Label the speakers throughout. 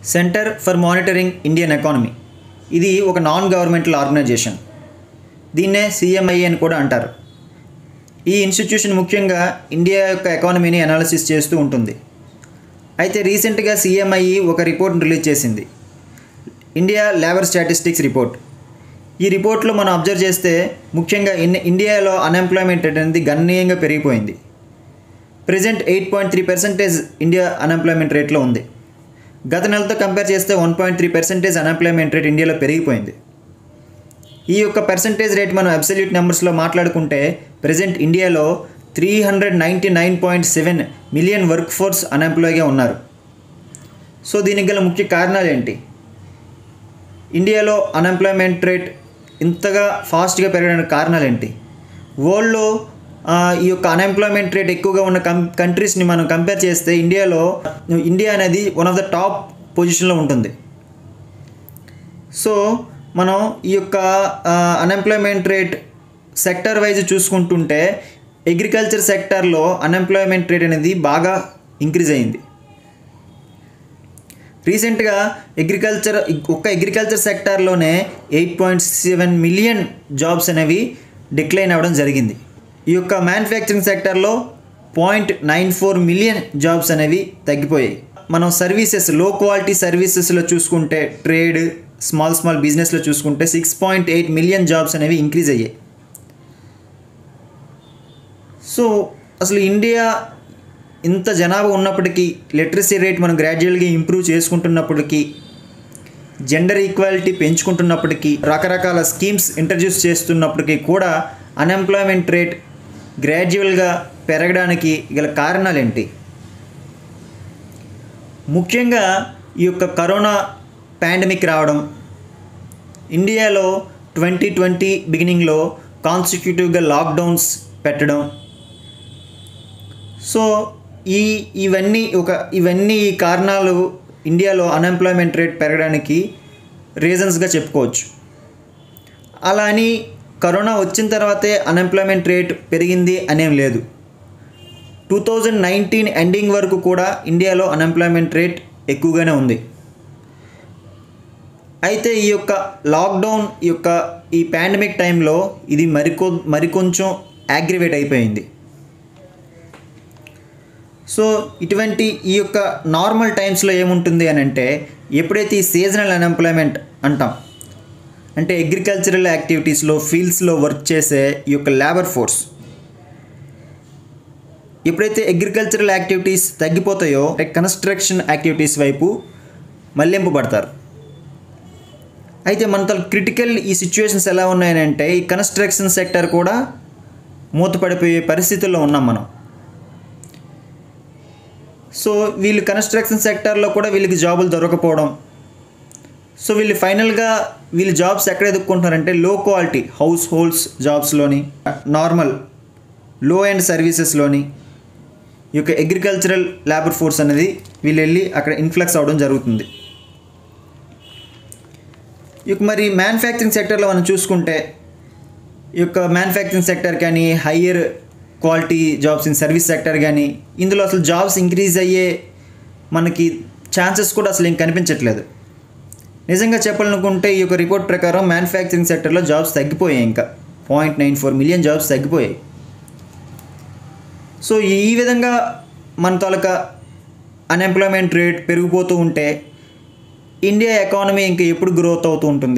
Speaker 1: centre for monitoring Indian economy ఇది ఒక non governmental organisation దీన్నే సిఎంఐ అని కూడా అంటారు ఈ ఇన్స్టిట్యూషన్ ముఖ్యంగా ఇండియా యొక్క ఎకానమీని అనాలిసిస్ చేస్తూ ఉంటుంది అయితే రీసెంట్గా సిఎంఐ ఒక రిపోర్ట్ని రిలీజ్ చేసింది ఇండియా లేబర్ స్టాటిస్టిక్స్ రిపోర్ట్ ఈ రిపోర్ట్లో మనం అబ్జర్వ్ చేస్తే ముఖ్యంగా ఇన్ ఇండియాలో అన్ఎంప్లాయ్మెంట్ రేట్ అనేది గణనీయంగా పెరిగిపోయింది present eight point three percentage India unemployment రేట్లో ఉంది గత నెలతో కంపేర్ చేస్తే one point three percentage unemployment rate ఇండియాలో పెరిగిపోయింది ఈ యొక్క పర్సంటేజ్ రేట్ మనం అబ్సల్యూట్ నెంబర్స్లో మాట్లాడుకుంటే ప్రజెంట్ ఇండియాలో three hundred ninety nine point seven million work force అన్ఎంప్లాయ్గా ఉన్నారు సో దీనికి గల ముఖ్య కారణాలు ఏంటి ఇండియాలో అన్ఎంప్లాయ్మెంట్ రేట్ ఇంతగా ఫాస్ట్గా పెరగడానికి కారణాలు ఏంటి వరల్డ్లో ఆ, ఈ యొక్క అన్ఎంప్లాయ్మెంట్ రేట్ ఎక్కువగా ఉన్న కం కంట్రీస్ని మనం కంపేర్ చేస్తే ఇండియాలో ఇండియా అనేది వన్ ఆఫ్ ద టాప్ పొజిషన్లో ఉంటుంది సో మనం ఈ యొక్క అన్ఎంప్లాయ్మెంట్ రేట్ సెక్టర్ వైజ్ చూసుకుంటుంటే అగ్రికల్చర్ సెక్టార్లో అన్ఎంప్లాయ్మెంట్ రేట్ అనేది బాగా ఇంక్రీజ్ అయింది రీసెంట్గా అగ్రికల్చర్ ఒక్క అగ్రికల్చర్ సెక్టార్లోనే eight point seven million jobs అనేవి డిక్లైన్ అవ్వడం జరిగింది ఈ యొక్క మ్యానుఫ్యాక్చరింగ్ సెక్టార్లో point nine four million jobs అనేవి తగ్గిపోయాయి మనం సర్వీసెస్ లో క్వాలిటీ సర్వీసెస్లో చూసుకుంటే ట్రేడ్ స్మాల్ స్మాల్ బిజినెస్లో చూసుకుంటే six point eight million jobs అనేవి ఇంక్రీజ్ అయ్యాయి సో అసలు ఇండియా ఇంత జనాభా ఉన్నప్పటికీ లిటరసీ రేట్ మనం గ్రాడ్యువల్గా ఇంప్రూవ్ చేసుకుంటున్నప్పటికీ జెండర్ ఈక్వాలిటీ పెంచుకుంటున్నప్పటికీ రకరకాల స్కీమ్స్ ఇంట్రడ్యూస్ చేస్తున్నప్పటికీ కూడా అన్ఎంప్లాయ్మెంట్ రేట్ గ్రాడ్యువల్గా పెరగడానికి గల కారణాలు ఏంటి ముఖ్యంగా ఈ యొక్క కరోనా పాండమిక్ రావడం ఇండియాలో ట్వంటీ ట్వంటీ బిగినింగ్లో కాన్సిక్యూటివ్గా లాక్డౌన్స్ పెట్టడం సో ఈ ఇవన్నీ ఒక ఇవన్నీ ఈ కారణాలు ఇండియాలో అన్ఎంప్లాయ్మెంట్ రేట్ పెరగడానికి రీజన్స్గా చెప్పుకోవచ్చు అలా అని కరోనా వచ్చిన తర్వాతే అన్ఎంప్లాయ్మెంట్ రేట్ పెరిగింది అనేం లేదు టూ థౌజండ్ నైన్టీన్ ఎండింగ్ వరకు కూడా ఇండియాలో అన్ఎంప్లాయ్మెంట్ రేట్ ఎక్కువగానే ఉంది అయితే ఈ యొక్క లాక్డౌన్ ఈ యొక్క ఈ పాండమిక్ టైంలో ఇది మరికొ మరికొంచెం యాగ్రివేట్ అయిపోయింది సో ఇటువంటి ఈ యొక్క నార్మల్ టైమ్స్లో ఏముంటుంది అని అంటే ఎప్పుడైతే ఈ సీజనల్ అన్ఎంప్లాయ్మెంట్ అంటాం అంటే అగ్రికల్చరల్ యాక్టివిటీస్లో ఫీల్డ్స్లో వర్క్ చేసే ఈ యొక్క లేబర్ ఫోర్స్ ఎప్పుడైతే అగ్రికల్చరల్ యాక్టివిటీస్ తగ్గిపోతాయో కన్స్ట్రక్షన్ యాక్టివిటీస్ వైపు మళ్లింపబడతారు అయితే మన క్రిటికల్ ఈ సిచ్యువేషన్స్ ఎలా ఉన్నాయనంటే ఈ కన్స్ట్రక్షన్ సెక్టర్ కూడా మూతపడిపోయే పరిస్థితుల్లో ఉన్నాం మనం సో వీళ్ళు కన్స్ట్రక్షన్ సెక్టార్లో కూడా వీళ్ళకి జాబులు దొరకపోవడం సో వీళ్ళు ఫైనల్గా వీళ్ళు జాబ్స్ ఎక్కడ ఎదుర్కొంటున్నారంటే లో క్వాలిటీ హౌస్ హోల్డ్స్ జాబ్స్లోని నార్మల్ లో అండ్ సర్వీసెస్లోని ఈ యొక్క అగ్రికల్చరల్ లేబర్ ఫోర్స్ అనేది వీళ్ళు వెళ్ళి అక్కడ ఇన్ఫ్లక్స్ అవ్వడం జరుగుతుంది ఈ యొక్క మరి మ్యానుఫ్యాక్చరింగ్ సెక్టర్లో మనం చూసుకుంటే ఈ యొక్క మ్యానుఫ్యాక్చరింగ్ సెక్టర్ కానీ higher quality jobs in service sector కానీ ఇందులో అసలు జాబ్స్ ఇంక్రీజ్ అయ్యే మనకి ఛాన్సెస్ కూడా అసలు ఏం కనిపించట్లేదు నిజంగా చెప్పాలనుకుంటే ఈ యొక్క రిపోర్ట్ ప్రకారం మ్యానుఫ్యాక్చరింగ్ సెక్టర్లో జాబ్స్ తగ్గిపోయాయి ఇంకా point nine four million jobs తగ్గిపోయాయి సో ఈ విధంగా మన తాలూకా అన్ఎంప్లాయ్మెంట్ రేట్ పెరిగిపోతూ ఉంటే ఇండియా ఎకానమీ ఇంకా ఎప్పుడు గ్రోత్ అవుతూ ఉంటుంది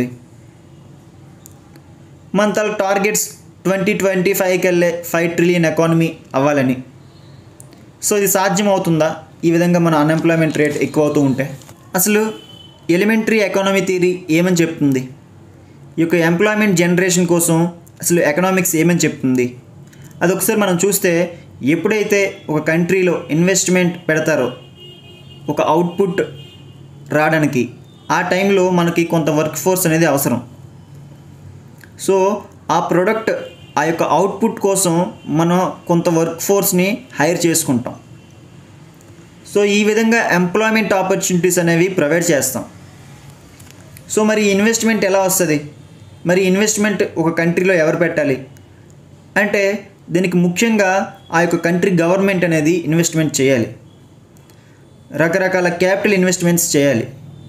Speaker 1: మన తాలూ టార్గెట్స్ ట్వంటీ ట్వంటీ ఫైవ్కి వెళ్ళే ఫైవ్ ట్రిలియన్ ఎకానమీ అవ్వాలని సో ఇది సాధ్యం అవుతుందా ఈ విధంగా మన అన్ఎంప్లాయ్మెంట్ రేట్ ఎక్కువ అవుతూ ఉంటే అసలు ఎలిమెంటరీ ఎకానమీ థియరీ ఏమని చెప్తుంది ఈ యొక్క ఎంప్లాయ్మెంట్ జనరేషన్ కోసం అసలు ఎకనామిక్స్ ఏమని చెప్తుంది అది ఒకసారి మనం చూస్తే ఎప్పుడైతే ఒక కంట్రీలో ఇన్వెస్ట్మెంట్ పెడతారో ఒక అవుట్పుట్ రావడానికి ఆ టైంలో మనకి కొంత వర్క్ ఫోర్స్ అనేది అవసరం సో ఆ ప్రోడక్ట్ ఆ యొక్క అవుట్పుట్ కోసం మనం కొంత వర్క్ ఫోర్స్ని హైర్ చేసుకుంటాం సో ఈ విధంగా ఎంప్లాయ్మెంట్ ఆపర్చునిటీస్ అనేవి ప్రొవైడ్ చేస్తాం సో మరి ఇన్వెస్ట్మెంట్ ఎలా వస్తుంది మరి ఇన్వెస్ట్మెంట్ ఒక కంట్రీలో ఎవరు పెట్టాలి అంటే దీనికి ముఖ్యంగా ఆ యొక్క కంట్రీ గవర్నమెంట్ అనేది ఇన్వెస్ట్మెంట్ చేయాలి రకరకాల క్యాపిటల్ ఇన్వెస్ట్మెంట్స్ చేయాలి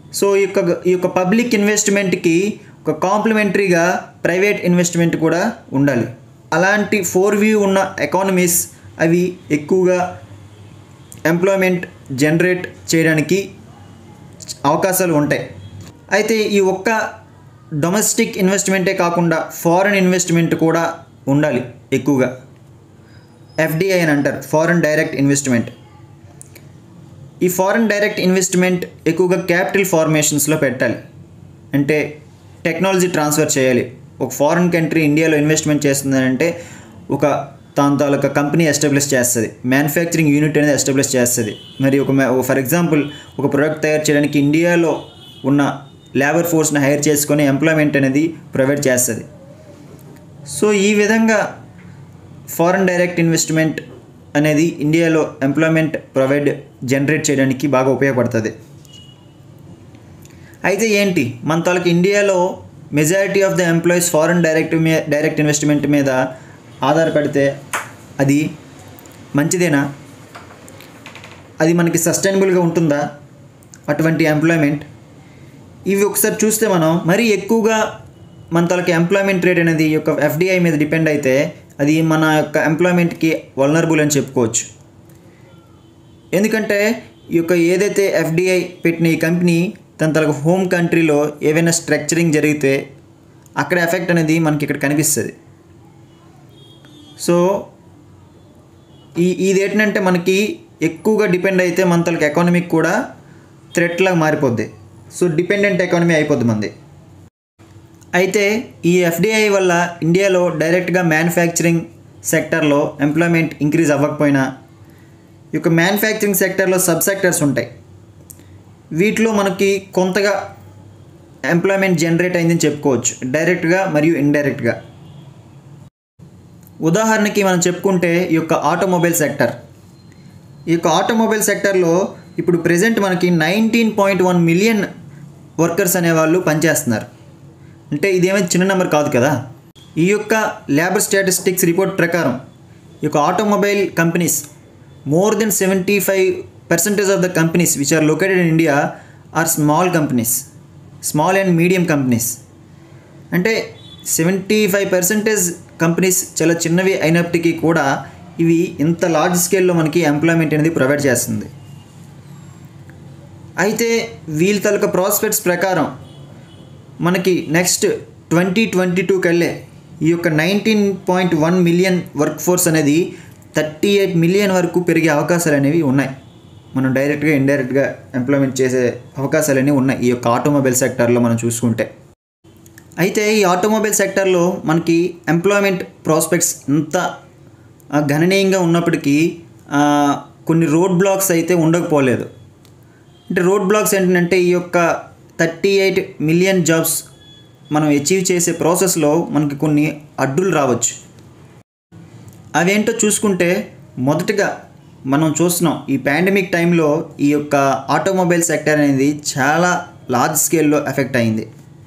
Speaker 1: సో ఈ యొక్క ఈ యొక్క పబ్లిక్ ఇన్వెస్ట్మెంట్కి ఒక కాంప్లిమెంటరీగా ప్రైవేట్ ఇన్వెస్ట్మెంట్ కూడా ఉండాలి అలాంటి ఫోర్ వ్యూ ఉన్న ఎకానమీస్ అవి ఎక్కువగా ఎంప్లాయ్మెంట్ జనరేట్ చేయడానికి అవకాశాలు ఉంటాయి అయితే ఈ ఒక్క డొమెస్టిక్ ఇన్వెస్ట్మెంటే కాకుండా ఫారెన్ ఇన్వెస్ట్మెంట్ కూడా ఉండాలి ఎక్కువగా ఎఫ్డిఐ అని అంటారు ఫారెన్ డైరెక్ట్ ఇన్వెస్ట్మెంట్ ఈ ఫారెన్ డైరెక్ట్ ఇన్వెస్ట్మెంట్ ఎక్కువగా క్యాపిటల్ ఫార్మేషన్స్లో పెట్టాలి అంటే టెక్నాలజీ ట్రాన్స్ఫర్ చేయాలి ఒక ఫారిన్ కంట్రీ ఇండియాలో ఇన్వెస్ట్మెంట్ చేస్తుందంటే ఒక దాని తాలూకా కంపెనీ ఎస్టాబ్లిష్ చేస్తుంది మ్యానుఫ్యాక్చరింగ్ యూనిట్ అనేది ఎస్టాబ్లిష్ చేస్తుంది మరి ఒక ఫర్ ఎగ్జాంపుల్ ఒక ప్రోడక్ట్ తయారు చేయడానికి ఇండియాలో ఉన్న లేబర్ ఫోర్స్ని హైర్ చేసుకొని ఎంప్లాయ్మెంట్ అనేది ప్రొవైడ్ చేస్తుంది సో ఈ విధంగా ఫారెన్ డైరెక్ట్ ఇన్వెస్ట్మెంట్ అనేది ఇండియాలో ఎంప్లాయ్మెంట్ ప్రొవైడ్ జనరేట్ చేయడానికి బాగా ఉపయోగపడుతుంది అయితే ఏంటి మన తాలూకు ఇండియాలో majority of the employees foreign direct మీ డైరెక్ట్ ఇన్వెస్ట్మెంట్ మీద ఆధారపడితే అది మంచిదేనా అది మనకి సస్టైనబుల్గా ఉంటుందా అటువంటి ఎంప్లాయ్మెంట్ ఇవి ఒకసారి చూస్తే మనం మరీ ఎక్కువగా మన తాలూకు ఎంప్లాయ్మెంట్ రేట్ అనేది ఈ యొక్క ఎఫ్డిఐ మీద డిపెండ్ అయితే అది మన యొక్క ఎంప్లాయ్మెంట్కి వల్నరబుల్ అని చెప్పుకోవచ్చు ఎందుకంటే ఈ యొక్క ఏదైతే ఎఫ్డిఐ పెట్టిన ఈ కంపెనీ తన తనకు హోమ్ కంట్రీలో ఏవైనా స్ట్రక్చరింగ్ జరిగితే అక్కడ ఎఫెక్ట్ అనేది మనకి ఇక్కడ కనిపిస్తుంది సో ఈ ఇది ఏంటంటే మనకి ఎక్కువగా డిపెండ్ అయితే మన తనకి ఎకానమీకి కూడా థ్రెట్ లాగా మారిపోద్ది సో డిపెండెంట్ ఎకానమీ అయిపోద్ది మంది అయితే ఈ ఎఫ్డిఐ వల్ల ఇండియాలో డైరెక్ట్గా మ్యానుఫ్యాక్చరింగ్ సెక్టర్లో ఎంప్లాయ్మెంట్ ఇంక్రీజ్ అవ్వకపోయినా ఈ యొక్క మ్యానుఫ్యాక్చరింగ్ సెక్టర్లో సబ్ సెక్టర్స్ ఉంటాయి వీటిలో మనకి కొంతగా ఎంప్లాయ్మెంట్ జనరేట్ అయిందని చెప్పుకోవచ్చు డైరెక్ట్గా మరియు ఇండైరెక్ట్గా ఉదాహరణకి మనం చెప్పుకుంటే ఈ యొక్క ఆటోమొబైల్ సెక్టర్ ఈ యొక్క ఆటోమొబైల్ సెక్టర్లో ఇప్పుడు ప్రజెంట్ మనకి nineteen point one million workers అనేవాళ్ళు పనిచేస్తున్నారు అంటే ఇదేమైనా చిన్న నెంబర్ కాదు కదా ఈ యొక్క లేబర్ స్టాటిస్టిక్స్ రిపోర్ట్ ప్రకారం ఈ యొక్క automobile companies more than seventy five percentage of the companies which are located in India are small companies small and medium companies అంటే సెవెంటీ ఫైవ్ పర్సెంటేజ్ కంపెనీస్ చాలా చిన్నవి అయినప్పటికీ కూడా ఇవి ఇంత లార్జ్ స్కేల్లో మనకి ఎంప్లాయ్మెంట్ అనేది ప్రొవైడ్ చేస్తుంది అయితే వీళ్ళ తాలూకా ప్రాస్పెక్ట్స్ ప్రకారం మనకి నెక్స్ట్ ట్వంటీ ట్వంటీ టూకి వెళ్ళే ఈ యొక్క nineteen point one million work force అనేది థర్టీ ఎయిట్ మిలియన్ వరకు పెరిగే అవకాశాలు అనేవి ఉన్నాయి మనం డైరెక్ట్గా ఇండైరెక్ట్గా ఎంప్లాయ్మెంట్ చేసే అవకాశాలు అనేవి ఉన్నాయి ఈ యొక్క ఆటోమొబైల్ సెక్టర్లో మనం చూసుకుంటే అయితే ఈ ఆటోమొబైల్ సెక్టర్లో మనకి ఎంప్లాయ్మెంట్ ప్రాస్పెక్ట్స్ ఇంత ఆ, గణనీయంగా ఉన్నప్పటికీ ఆ, కొన్ని రోడ్ బ్లాక్స్ అయితే ఉండకపోలేదు అంటే రోడ్ బ్లాక్స్ ఏంటంటే ఈ యొక్క థర్టీ ఎయిట్ మిలియన్ జాబ్స్ మనం అచీవ్ చేసే ప్రాసెస్లో మనకి కొన్ని అడ్డులు రావచ్చు అవేంటో చూసుకుంటే మొదటగా మనం చూస్తున్నాం ఈ పాండమిక్ టైంలో ఈ యొక్క ఆటోమొబైల్ సెక్టర్ అనేది చాలా లార్జ్ స్కేల్లో ఎఫెక్ట్ అయింది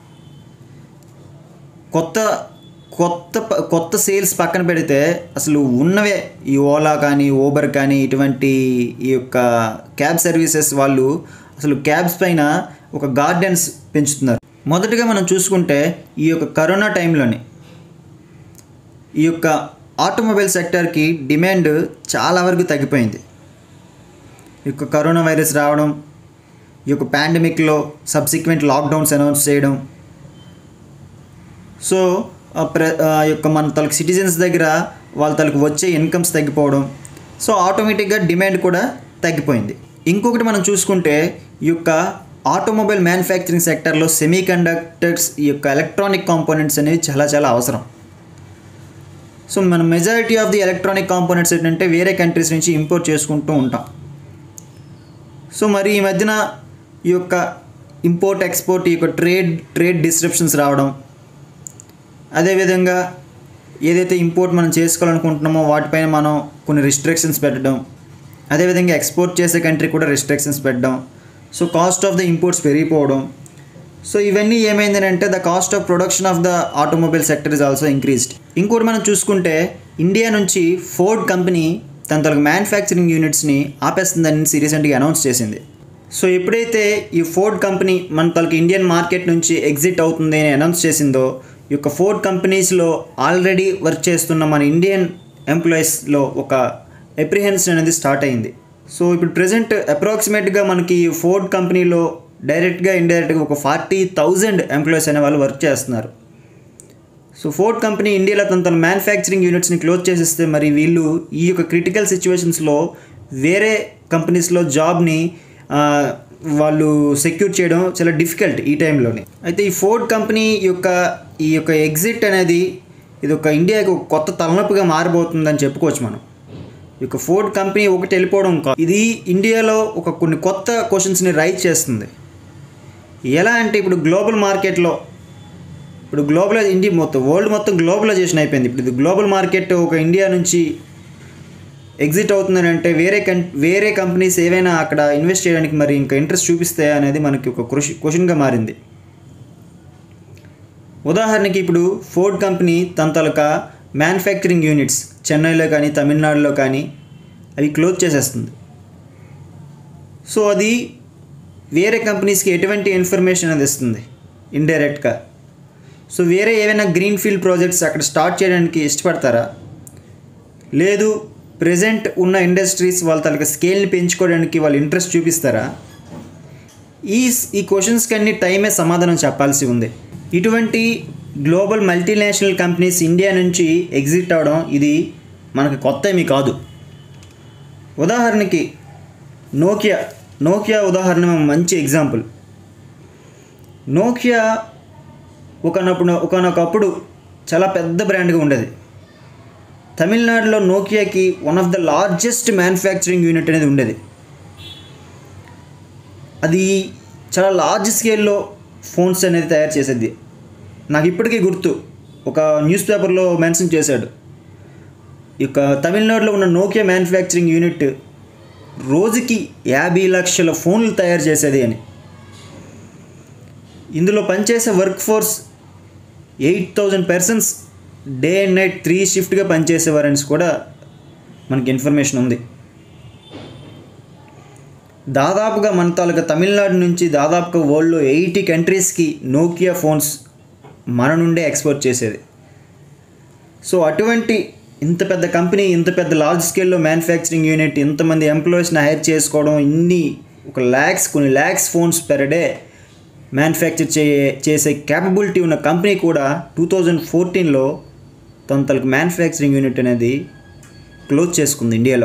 Speaker 1: కొత్త కొత్త ప- కొత్త సేల్స్ పక్కన పెడితే అసలు ఉన్నవే ఈ ఓలా కానీ ఓబర్ కానీ ఇటువంటి ఈ యొక్క క్యాబ్ సర్వీసెస్ వాళ్ళు అసలు క్యాబ్స్ పైన ఒక గార్డెన్స్ పెంచుతున్నారు మొదటగా మనం చూసుకుంటే ఈ యొక్క కరోనా టైంలోని ఈ యొక్క ఆటోమొబైల్ సెక్టర్కి డిమాండ్ చాలా వరకు తగ్గిపోయింది ఈ యొక్క కరోనా వైరస్ రావడం ఈ యొక్క పాండమిక్లో సబ్సిక్వెంట్ లాక్డౌన్స్ అనౌన్స్ చేయడం సో ఆ ప్ర ఆ యొక్క మన తలకు సిటిజన్స్ దగ్గర వాళ్ళ తలకు వచ్చే ఇన్కమ్స్ తగ్గిపోవడం సో ఆటోమేటిక్గా డిమాండ్ కూడా తగ్గిపోయింది ఇంకొకటి మనం చూసుకుంటే ఈ యొక్క ఆటోమొబైల్ మ్యానుఫ్యాక్చరింగ్ సెక్టర్లో సెమీ కండక్టర్స్ ఈ యొక్క ఎలక్ట్రానిక్ కాంపోనెంట్స్ అనేవి చాలా చాలా అవసరం సో మన majority of the electronic components ఏంటంటే వేరే కంట్రీస్ నుంచి ఇంపోర్ట్ చేసుకుంటూ ఉంటాం సో మరి ఈ మధ్యన ఈ యొక్క ఇంపోర్ట్ ఎక్స్పోర్ట్ ఈ యొక్క ట్రేడ్ ట్రేడ్ డిస్క్రిప్షన్స్ రావడం అదేవిధంగా ఏదైతే ఇంపోర్ట్ మనం చేసుకోవాలనుకుంటున్నామో వాటిపైన మనం కొన్ని రిస్ట్రిక్షన్స్ పెట్టడం అదేవిధంగా ఎక్స్పోర్ట్ చేసే కంట్రీ కూడా రిస్ట్రిక్షన్స్ పెట్టడం so cost of the imports పెరిగిపోవడం సో ఇవన్నీ ఏమైందని అంటే the cost of production of the automobile sector is also increased ఇంకోటి మనం చూసుకుంటే ఇండియా నుంచి ఫోర్డ్ కంపెనీ తన తనకు మ్యానుఫ్యాక్చరింగ్ యూనిట్స్ని ఆపేస్తుందని రీసెంట్గా అనౌన్స్ చేసింది సో ఎప్పుడైతే ఈ ఫోర్డ్ కంపెనీ మన తనకి ఇండియన్ మార్కెట్ నుంచి ఎగ్జిట్ అవుతుంది అని అనౌన్స్ చేసిందో ఈ యొక్క ఫోర్డ్ కంపెనీస్లో ఆల్రెడీ వర్క్ చేస్తున్న మన ఇండియన్ ఎంప్లాయీస్లో ఒక ఎప్రిహెన్షన్ అనేది స్టార్ట్ అయింది సో ఇప్పుడు ప్రజెంట్ అప్రాక్సిమేట్గా మనకి ఫోర్డ్ కంపెనీలో డైరెక్ట్గా ఇండైరెక్ట్గా ఒక ఫార్టీ థౌజండ్ ఎంప్లాయీస్ అనే వాళ్ళు వర్క్ చేస్తున్నారు సో ఫోర్డ్ కంపెనీ ఇండియాలో తన తన మ్యానుఫ్యాక్చరింగ్ యూనిట్స్ని క్లోజ్ చేసేస్తే మరి వీళ్ళు ఈ యొక్క క్రిటికల్ సిచ్యువేషన్స్లో వేరే కంపెనీస్లో జాబ్ని ఆ, వాళ్ళు సెక్యూర్ చేయడం చాలా డిఫికల్ట్ ఈ టైంలోనే అయితే ఈ ఫోర్డ్ కంపెనీ యొక్క ఈ యొక్క ఎగ్జిట్ అనేది ఇది ఒక ఇండియాకి ఒక కొత్త తలనొప్పిగా మారిపోతుందని చెప్పుకోవచ్చు మనం ఈ యొక్క ఫోర్డ్ కంపెనీ ఒకటి వెళ్ళిపోవడం కాదు ఇది ఇండియాలో ఒక కొన్ని కొత్త క్వశ్చన్స్ని రైజ్ చేస్తుంది ఎలా అంటే ఇప్పుడు గ్లోబల్ మార్కెట్లో ఇప్పుడు గ్లోబల్ ఇండియా మొత్తం వరల్డ్ మొత్తం గ్లోబలైజేషన్ అయిపోయింది ఇప్పుడు ఇది గ్లోబల్ మార్కెట్ ఒక ఇండియా నుంచి ఎగ్జిట్ అవుతుందని అంటే వేరే కం వేరే కంపెనీస్ ఏవైనా అక్కడ ఇన్వెస్ట్ చేయడానికి మరి ఇంకా ఇంట్రెస్ట్ చూపిస్తాయా అనేది మనకి ఒక క్వశ్చన్ క్వశ్చన్గా మారింది ఉదాహరణకి ఇప్పుడు ఫోర్డ్ కంపెనీ తన తాలూకా మ్యానుఫ్యాక్చరింగ్ యూనిట్స్ చెన్నైలో కానీ తమిళనాడులో కానీ అవి క్లోజ్ చేసేస్తుంది సో అది వేరే కంపెనీస్కి ఎటువంటి ఇన్ఫర్మేషన్ అది ఇస్తుంది ఇండైరెక్ట్గా సో వేరే ఏవైనా గ్రీన్ ఫీల్డ్ ప్రాజెక్ట్స్ అక్కడ స్టార్ట్ చేయడానికి ఇష్టపడతారా లేదు ప్రజెంట్ ఉన్న ఇండస్ట్రీస్ వాళ్ళ తనకి స్కేల్ని పెంచుకోవడానికి వాళ్ళు ఇంట్రెస్ట్ చూపిస్తారా ఈ ఈ క్వశ్చన్స్కి అన్ని టైమే సమాధానం చెప్పాల్సి ఉంది ఇటువంటి గ్లోబల్ మల్టీనేషనల్ కంపెనీస్ ఇండియా నుంచి ఎగ్జిట్ అవడం ఇది మనకి కొత్త ఏమీ కాదు ఉదాహరణకి నోకియా నోకియా ఉదాహరణ మంచి ఎగ్జాంపుల్ నోకియా ఒకనప్పుడు ఒకనొకప్పుడు చాలా పెద్ద బ్రాండ్గా ఉండేది తమిళనాడులో నోకియాకి one of the largest manufacturing unit అనేది ఉండేది అది చాలా లార్జ్ స్కేల్లో ఫోన్స్ అనేది తయారు చేసేది నాకు ఇప్పటికీ గుర్తు ఒక న్యూస్ పేపర్లో మెన్షన్ చేశాడు ఈ యొక్క తమిళనాడులో ఉన్న నోకియా మ్యానుఫ్యాక్చరింగ్ యూనిట్ రోజుకి యాభై లక్షల ఫోన్లు తయారు చేసేది అని ఇందులో పనిచేసే work force eight thousand persons day and night three షిఫ్ట్గా పనిచేసేవారని కూడా మనకి ఇన్ఫర్మేషన్ ఉంది దాదాపుగా మన తాలూకా తమిళనాడు నుంచి దాదాపుగా వరల్డ్లో ఎయిటీ కంట్రీస్కి నోకియా ఫోన్స్ మన నుండే ఎక్స్పోర్ట్ చేసేది సో అటువంటి ఇంత పెద్ద కంపెనీ ఇంత పెద్ద లార్జ్ స్కేల్లో మ్యానుఫ్యాక్చరింగ్ యూనిట్ ఇంతమంది ఎంప్లాయీస్ని హైర్ చేసుకోవడం ఇన్ని ఒక ల్యాక్స్ కొన్ని lakhs phones per day manufacture చే చేసే క్యాపబిలిటీ ఉన్న కంపెనీ కూడా టూ థౌజండ్ ఫోర్టీన్లో తన తనకు మ్యానుఫ్యాక్చరింగ్ యూనిట్ అనేది క్లోజ్ చేసుకుంది ఇండియాలో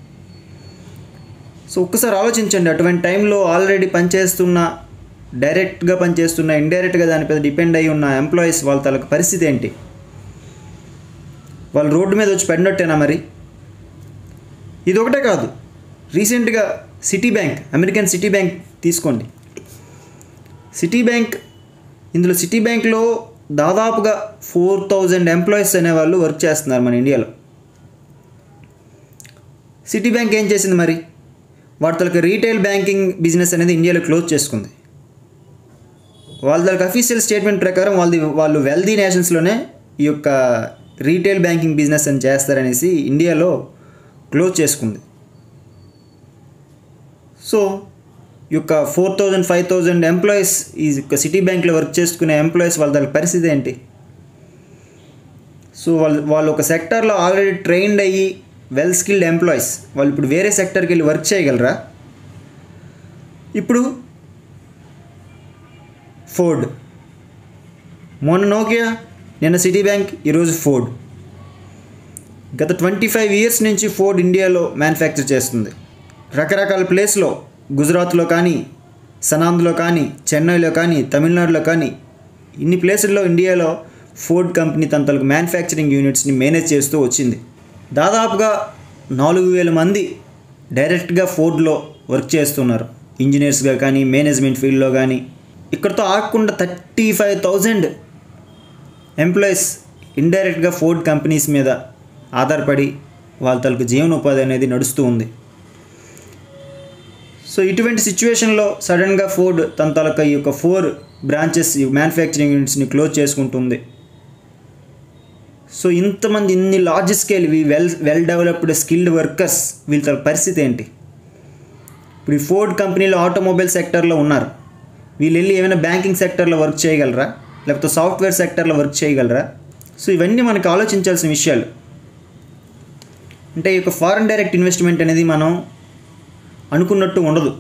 Speaker 1: సో ఒక్కసారి ఆలోచించండి అటువంటి టైంలో ఆల్రెడీ పనిచేస్తున్న డైరెక్ట్గా పనిచేస్తున్న ఇండైరెక్ట్గా దాని మీద డిపెండ్ అయి ఉన్న ఎంప్లాయీస్ వాళ్ళ తలకు పరిస్థితి ఏంటి వాళ్ళు రోడ్డు మీద వచ్చి పడినట్టేనా మరి ఇది ఒకటే కాదు రీసెంట్గా Citibank American Citibank తీసుకోండి సిటీ బ్యాంక్ ఇందులో సిటీ బ్యాంక్లో దాదాపుగా ఫోర్ థౌజండ్ ఎంప్లాయీస్ అనేవాళ్ళు వర్క్ చేస్తున్నారు మన ఇండియాలో సిటీ బ్యాంక్ ఏం చేసింది మరి వాటికి రీటైల్ బ్యాంకింగ్ బిజినెస్ అనేది ఇండియాలో క్లోజ్ చేసుకుంది వాళ్ళ దానికి అఫీషియల్ స్టేట్మెంట్ ప్రకారం వాళ్ళది వాళ్ళు వెల్దీ నేషన్స్లోనే ఈ యొక్క రీటైల్ బ్యాంకింగ్ బిజినెస్ అని చేస్తారనేసి ఇండియాలో క్లోజ్ చేసుకుంది సో ఈ యొక్క four thousand five thousand employees ఈ యొక్క సిటీ బ్యాంక్లో వర్క్ చేసుకునే ఎంప్లాయీస్ వాళ్ళ దాని పరిస్థితి ఏంటి సో వాళ్ళు వాళ్ళు ఒక సెక్టార్లో ఆల్రెడీ ట్రైన్డ్ అయ్యి వెల్ స్కిల్డ్ ఎంప్లాయీస్ వాళ్ళు ఇప్పుడు వేరే సెక్టర్కి వెళ్ళి వర్క్ చేయగలరా ఇప్పుడు ఫోర్డ్ మొన్న నోకియా నిన్న సిటీ బ్యాంక్ ఈరోజు ఫోర్డ్ గత ట్వంటీ ఫైవ్ ఇయర్స్ నుంచి ఫోర్డ్ ఇండియాలో మ్యానుఫ్యాక్చర్ చేస్తుంది రకరకాల ప్లేస్లో గుజరాత్లో కానీ సనాంద్లో కానీ చెన్నైలో కానీ తమిళనాడులో కానీ ఇన్ని ప్లేసుల్లో ఇండియాలో ఫోర్డ్ కంపెనీ తన తనకు మ్యానుఫ్యాక్చరింగ్ యూనిట్స్ని మేనేజ్ చేస్తూ వచ్చింది దాదాపుగా నాలుగు వేల మంది డైరెక్ట్గా ఫోర్డ్లో వర్క్ చేస్తున్నారు ఇంజనీర్స్గా కానీ మేనేజ్మెంట్ ఫీల్డ్లో కానీ ఇక్కడతో ఆగకుండా థర్టీ ఫైవ్ థౌజండ్ ఎంప్లాయీస్ ఇండైరెక్ట్గా ఫోర్డ్ కంపెనీస్ మీద ఆధారపడి వాళ్ళ తలకు జీవనోపాధి అనేది నడుస్తూ ఉంది సో ఇటువంటి సిచ్యువేషన్లో సడన్గా ఫోర్డ్ తన తాలూకా ఈ యొక్క ఫోర్ బ్రాంచెస్ మ్యానుఫ్యాక్చరింగ్ యూనిట్స్ని క్లోజ్ చేసుకుంటుంది సో ఇంతమంది ఇన్ని large scale well well developed skilled workers వీళ్ళ పరిస్థితి ఏంటి ఇప్పుడు ఈ ఫోర్డ్ కంపెనీలో ఆటోమొబైల్ సెక్టర్లో ఉన్నారు వీళ్ళు వెళ్ళి ఏమైనా బ్యాంకింగ్ సెక్టర్లో వర్క్ చేయగలరా లేకపోతే సాఫ్ట్వేర్ సెక్టర్లో వర్క్ చేయగలరా సో ఇవన్నీ మనకు ఆలోచించాల్సిన విషయాలు అంటే ఈ యొక్క ఫారెన్ డైరెక్ట్ ఇన్వెస్ట్మెంట్ అనేది మనం అనుకున్నట్టు ఉండదు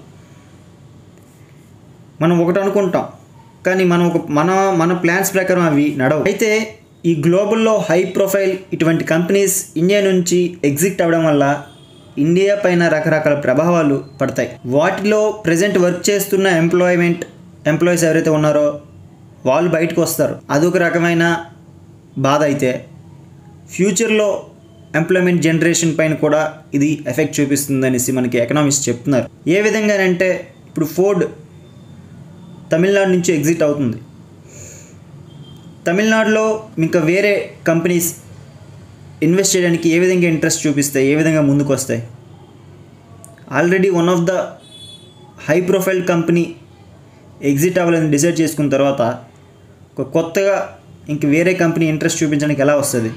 Speaker 1: మనం ఒకటి అనుకుంటాం కానీ మనం ఒక మన మన ప్లాన్స్ ప్రకారం అవి నడవు అయితే ఈ గ్లోబల్లో హై ప్రొఫైల్ ఇటువంటి కంపెనీస్ ఇండియా నుంచి ఎగ్జిట్ అవ్వడం వల్ల ఇండియా పైన రకరకాల ప్రభావాలు పడతాయి వాటిలో ప్రజెంట్ వర్క్ చేస్తున్న ఎంప్లాయ్మెంట్ ఎంప్లాయీస్ ఎవరైతే ఉన్నారో వాళ్ళు బయటకు వస్తారు అదొక రకమైన బాధ అయితే ఫ్యూచర్లో ఎంప్లాయ్మెంట్ జనరేషన్ పైన కూడా ఇది ఎఫెక్ట్ చూపిస్తుంది అనేసి మనకి ఎకనామిక్స్ చెప్తున్నారు ఏ విధంగానంటే ఇప్పుడు ఫోర్డ్ తమిళనాడు నుంచి ఎగ్జిట్ అవుతుంది తమిళనాడులో ఇంకా వేరే కంపెనీస్ ఇన్వెస్ట్ చేయడానికి ఏ విధంగా ఇంట్రెస్ట్ చూపిస్తాయి ఏ విధంగా ముందుకు వస్తాయి already one of the high profile company exit అవ్వాలని డిసైడ్ చేసుకున్న తర్వాత ఒక కొత్తగా ఇంక వేరే కంపెనీ ఇంట్రెస్ట్ చూపించడానికి ఎలా వస్తుంది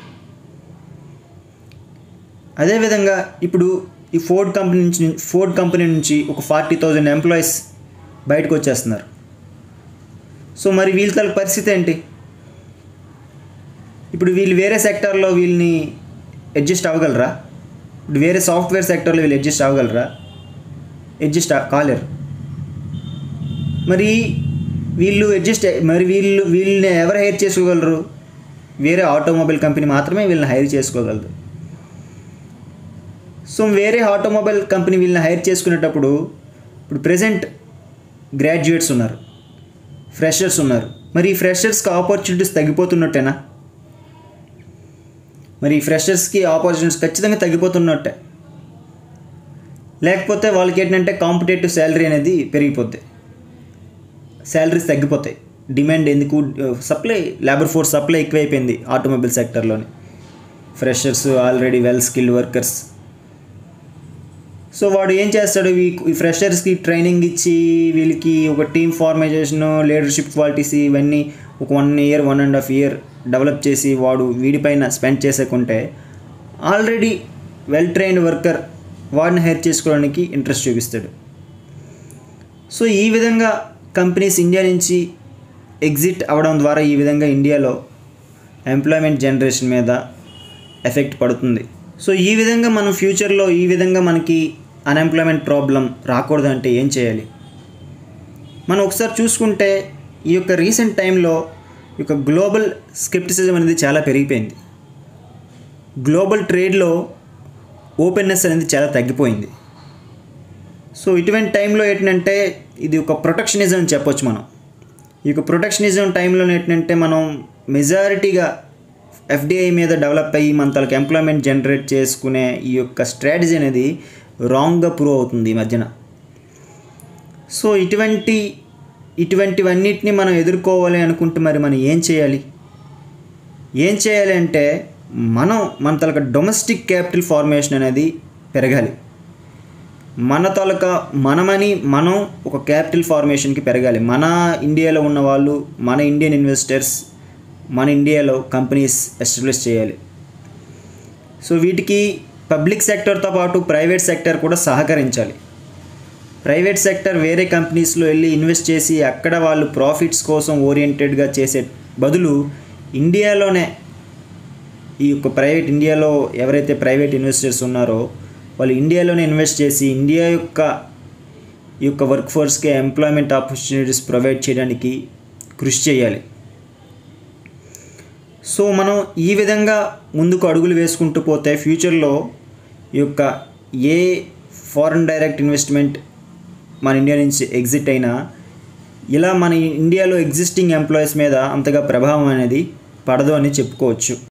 Speaker 1: అదేవిధంగా ఇప్పుడు ఈ ఫోర్డ్ కంపెనీ నుంచి ఫోర్డ్ కంపెనీ నుంచి ఒక ఫార్టీ థౌజండ్ ఎంప్లాయీస్ బయటకు వచ్చేస్తున్నారు సో మరి వీళ్ళ తల పరిస్థితి ఏంటి ఇప్పుడు వీళ్ళు వేరే సెక్టార్లో వీళ్ళని అడ్జస్ట్ అవ్వగలరా ఇప్పుడు వేరే సాఫ్ట్వేర్ సెక్టార్లో వీళ్ళు అడ్జస్ట్ అవ్వగలరా అడ్జస్ట్ కాలేరు మరి వీళ్ళు అడ్జస్ట్ మరి వీళ్ళు వీళ్ళని ఎవరు హైర్ చేసుకోగలరు వేరే ఆటోమొబైల్ కంపెనీ మాత్రమే వీళ్ళని హైర్ చేసుకోగలరు సో వేరే ఆటోమొబైల్ కంపెనీ వీళ్ళని హైర్ చేసుకునేటప్పుడు ఇప్పుడు ప్రజెంట్ గ్రాడ్యుయేట్స్ ఉన్నారు ఫ్రెషర్స్ ఉన్నారు మరి ఈ ఫ్రెషర్స్కి ఆపర్చునిటీస్ తగ్గిపోతున్నట్టేనా మరి ఈ ఫ్రెషర్స్కి ఆపర్చునిటీస్ ఖచ్చితంగా తగ్గిపోతున్నట్టే లేకపోతే వాళ్ళకి ఏంటంటే కాంపిటేటివ్ శాలరీ అనేది పెరిగిపోద్ది శాలరీస్ తగ్గిపోతాయి డిమాండ్ ఎందుకు సప్లై లేబర్ ఫోర్స్ సప్లై ఎక్కువైపోయింది ఆటోమొబైల్ సెక్టర్లోని freshers already well skilled workers so వాడు ఏం చేస్తాడు ఈ ఈ ఫ్రెషర్స్కి ట్రైనింగ్ ఇచ్చి వీళ్ళకి ఒక టీమ్ ఫార్మేషన్ లీడర్షిప్ క్వాలిటీస్ ఇవన్నీ ఒక one year one and half year develop చేసి వాడు వీడిపైన స్పెండ్ చేసేకుంటే ఆల్రెడీ వెల్ ట్రైన్డ్ వర్కర్ వాడిని హైర్ చేసుకోవడానికి ఇంట్రెస్ట్ చూపిస్తాడు సో ఈ విధంగా కంపెనీస్ ఇండియా నుంచి ఎగ్జిట్ అవ్వడం ద్వారా ఈ విధంగా ఇండియాలో ఎంప్లాయ్మెంట్ జనరేషన్ మీద ఎఫెక్ట్ పడుతుంది సో ఈ విధంగా మనం ఫ్యూచర్లో ఈ విధంగా మనకి అన్ఎంప్లాయ్మెంట్ ప్రాబ్లం రాకూడదంటే ఏం చేయాలి మనం ఒకసారి చూసుకుంటే ఈ యొక్క రీసెంట్ టైంలో ఈ యొక్క గ్లోబల్ స్కెప్టిసిజం అనేది చాలా పెరిగిపోయింది గ్లోబల్ ట్రేడ్లో ఓపెన్నెస్ అనేది చాలా తగ్గిపోయింది సో ఇటువంటి టైంలో ఏంటంటే ఇది ఒక ప్రొటెక్షనిజం అని చెప్పొచ్చు మనం ఈ యొక్క ప్రొటెక్షనిజం టైంలో ఏంటంటే మనం మెజారిటీగా ఎఫ్డిఐ మీద డెవలప్ అయ్యి మన తనకు ఎంప్లాయ్మెంట్ జనరేట్ చేసుకునే ఈ యొక్క స్ట్రాటజీ అనేది రాంగ్గా ప్రూవ్ అవుతుంది ఈ మధ్యన సో ఇటువంటి ఇటువంటివన్నిటిని మనం ఎదుర్కోవాలి అనుకుంటే మరి మనం ఏం చేయాలి ఏం చేయాలి అంటే మనం మన తలక డొమెస్టిక్ క్యాపిటల్ ఫార్మేషన్ అనేది పెరగాలి మన తాలూకా మనమని మనం ఒక క్యాపిటల్ ఫార్మేషన్కి పెరగాలి మన ఇండియాలో ఉన్న వాళ్ళు మన ఇండియన్ ఇన్వెస్టర్స్ మన ఇండియాలో కంపెనీస్ ఎస్టాబ్లిష్ చేయాలి సో వీటికి పబ్లిక్ సెక్టర్తో పాటు ప్రైవేట్ సెక్టర్ కూడా సహకరించాలి ప్రైవేట్ సెక్టర్ వేరే కంపెనీస్లో వెళ్ళి ఇన్వెస్ట్ చేసి అక్కడ వాళ్ళు ప్రాఫిట్స్ కోసం ఓరియంటెడ్గా చేసే బదులు ఇండియాలోనే ఈ యొక్క ప్రైవేట్ ఇండియాలో ఎవరైతే ప్రైవేట్ ఇన్వెస్టర్స్ ఉన్నారో వాళ్ళు ఇండియాలోనే ఇన్వెస్ట్ చేసి ఇండియా యొక్క ఈ యొక్క వర్క్ ఫోర్స్కి ఎంప్లాయ్మెంట్ ఆపర్చునిటీస్ ప్రొవైడ్ చేయడానికి కృషి చేయాలి సో మనం ఈ విధంగా ముందుకు అడుగులు వేసుకుంటూ పోతే ఫ్యూచర్లో ఈ యొక్క ఏ ఫారెన్ డైరెక్ట్ ఇన్వెస్ట్మెంట్ మన ఇండియా నుంచి ఎగ్జిట్ అయినా ఇలా మన ఇండియాలో ఎగ్జిస్టింగ్ ఎంప్లాయీస్ మీద అంతగా ప్రభావం అనేది పడదు అని చెప్పుకోవచ్చు